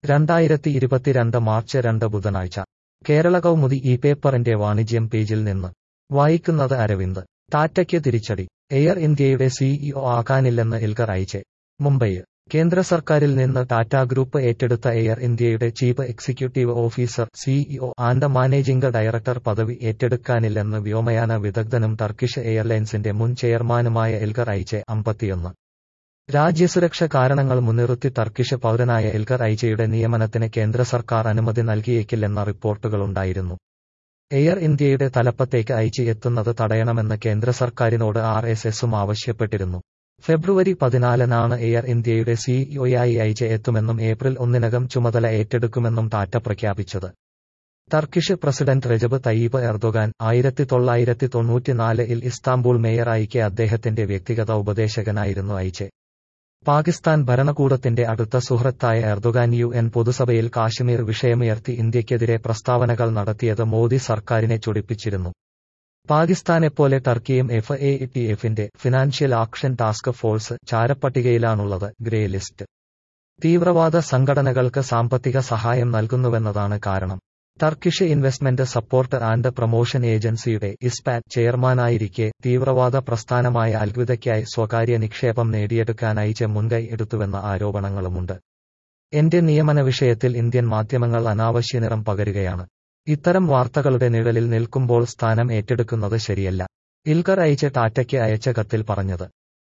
രണ്ടായിരത്തി ഇരുപത്തിരണ്ട് മാർച്ച് രണ്ട് ബുധനാഴ്ച കേരള കൗമുദി ഈ പേപ്പറിന്റെ വാണിജ്യം പേജിൽ നിന്ന് വായിക്കുന്നത് അരവിന്ദ് ടാറ്റയ്ക്ക് തിരിച്ചടി എയർ ഇന്ത്യയുടെ സിഇഒ ആകാനില്ലെന്ന് ഇൽഗർ അയച്ചെ മുംബൈ കേന്ദ്ര സർക്കാരിൽ നിന്ന് ടാറ്റ ഗ്രൂപ്പ് ഏറ്റെടുത്ത എയർ ഇന്ത്യയുടെ chief executive officer CEO and managing director പദവി ഏറ്റെടുക്കാനില്ലെന്ന് വ്യോമയാന വിദഗ്ധനും ടർക്കിഷ് എയർലൈൻസിന്റെ മുൻ ചെയർമാനുമായ എൽഗർ ഐച്ചെ അമ്പത്തിയൊന്ന് രാജ്യസുരക്ഷ കാരണങ്ങൾ മുൻനിർത്തി ടർക്കിഷ് പൗരനായ എൽഗർ ഐച്ചയുടെ നിയമനത്തിന് കേന്ദ്ര സർക്കാർ അനുമതി നൽകിയേക്കില്ലെന്ന റിപ്പോർട്ടുകളുണ്ടായിരുന്നു എയർ ഇന്ത്യയുടെ തലപ്പത്തേക്ക് അയച്ച് എത്തുന്നത് തടയണമെന്ന് കേന്ദ്ര സർക്കാരിനോട് ആർ എസ് എസും ആവശ്യപ്പെട്ടിരുന്നു ഫെബ്രുവരി പതിനാലിനാണ് എയർ ഇന്ത്യയുടെ സിഇഒയായി അയച്ച് എത്തുമെന്നും ഏപ്രിൽ ഒന്നിനകം ചുമതല ഏറ്റെടുക്കുമെന്നും ടാറ്റ പ്രഖ്യാപിച്ചത് Turkish president Recep Tayyip Erdogan ആയിരത്തി തൊള്ളായിരത്തി തൊണ്ണൂറ്റിനാലിൽ ഇസ്താംബൂൾ മേയറായിക്കെ അദ്ദേഹത്തിന്റെ വ്യക്തിഗത ഉപദേശകനായിരുന്നു അയച്ചെ പാകിസ്ഥാൻ ഭരണകൂടത്തിന്റെ അടുത്ത സുഹൃത്തായ എർദോഗാൻ യു എൻ പൊതുസഭയിൽ കാശ്മീർ വിഷയമുയർത്തി ഇന്ത്യക്കെതിരെ പ്രസ്താവനകൾ നടത്തിയത് മോദി സർക്കാരിനെ ചൊടിപ്പിച്ചിരുന്നു പാകിസ്ഥാനെപ്പോലെ ടർക്കിയും എഫ് എ ടി എഫിന്റെ ഫിനാൻഷ്യൽ ആക്ഷൻ ടാസ്ക് ഫോഴ്സ് ചാരപ്പട്ടികയിലാണുള്ളത് ഗ്രേ ലിസ്റ്റ് തീവ്രവാദ സംഘടനകൾക്ക് സാമ്പത്തിക സഹായം നൽകുന്നുവെന്നതാണ് കാരണം Turkish investment support and promotion ഏജൻസിയുടെ ഇസ്പാറ്റ് ചെയർമാനായിരിക്കെ തീവ്രവാദ പ്രസ്ഥാനമായ അൽഗ്വിതയ്ക്കായി സ്വകാര്യ നിക്ഷേപം നേടിയെടുക്കാനായി മുൻകൈ എടുത്തുവെന്ന ആരോപണങ്ങളുമുണ്ട് എന്റെ നിയമന വിഷയത്തിൽ ഇന്ത്യൻ മാധ്യമങ്ങൾ അനാവശ്യ നിറം പകരുകയാണ് ഇത്തരം വാർത്തകളുടെ നിഴലിൽ നിൽക്കുമ്പോൾ സ്ഥാനം ഏറ്റെടുക്കുന്നത് ശരിയല്ല ഇൽഗർ അയച്ച ടാറ്റയ്ക്ക് അയച്ച കത്തിൽ പറഞ്ഞത്